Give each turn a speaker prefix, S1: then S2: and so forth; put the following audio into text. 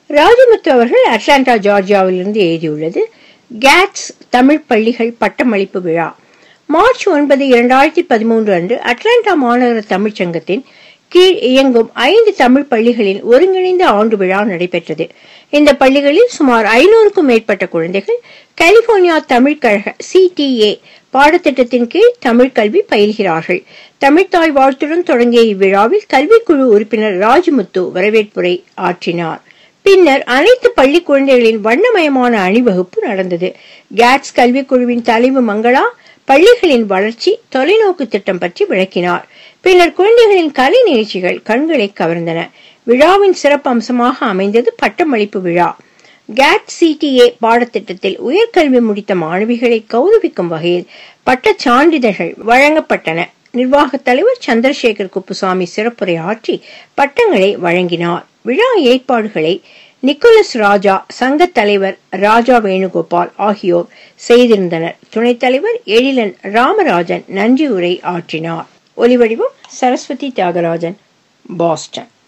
S1: ராஜமுத்து அவர்கள் அட்லாண்டா ஜார்ஜியாவிலிருந்து எழுதியுள்ளது கேட்ஸ் தமிழ் பள்ளிகள் பட்டமளிப்பு விழா மார்ச் ஒன்பது இரண்டாயிரத்தி பதிமூன்று அன்று அட்லாண்டா மாநகர தமிழ்ச் சங்கத்தின் கீழ் இயங்கும் ஐந்து தமிழ் பள்ளிகளின் ஒருங்கிணைந்த ஆண்டு விழா நடைபெற்றது இந்த பள்ளிகளில் சுமார் ஐநூறுக்கும் மேற்பட்ட குழந்தைகள் கலிபோர்னியா தமிழ் கழக சிடிஏ பாடத்திட்டத்தின் கீழ் தமிழ் கல்வி பயில்கிறார்கள் தமிழ்த்தாய் வாழ்த்துடன் தொடங்கிய இவ்விழாவில் கல்விக்குழு உறுப்பினர் ராஜமுத்து வரவேற்புரை ஆற்றினார் பின்னர் அனைத்து பள்ளி குழந்தைகளின் வண்ணமயமான அணிவகுப்பு நடந்தது கேட்ஸ் கல்விக்குழுவின் தலைவு மங்களா பள்ளிகளின் வளர்ச்சி தொலைநோக்கு திட்டம் பற்றி விளக்கினார் பின்னர் குழந்தைகளின் கலை நிகழ்ச்சிகள் கண்களை கவர்ந்தன விழாவின் சிறப்பு அம்சமாக அமைந்தது பட்டமளிப்பு விழா கேட் சிடிஏ பாடத்திட்டத்தில் உயர்கல்வி முடித்த மாணவிகளை கௌரவிக்கும் வகையில் பட்டச் சான்றிதழ்கள் வழங்கப்பட்டன நிர்வாக தலைவர் சந்திரசேகர் குப்புசாமி சிறப்புரை ஆற்றி பட்டங்களை வழங்கினார் விழா ஏற்பாடுகளை நிக்கோலஸ் ராஜா சங்க தலைவர் ராஜா வேணுகோபால் ஆகியோர் செய்திருந்தனர் துணைத் தலைவர் எழிலன் ராமராஜன் நன்றி உரை ஆற்றினார் ஒலிவடிவம் சரஸ்வதி தியாகராஜன் பாஸ்டன்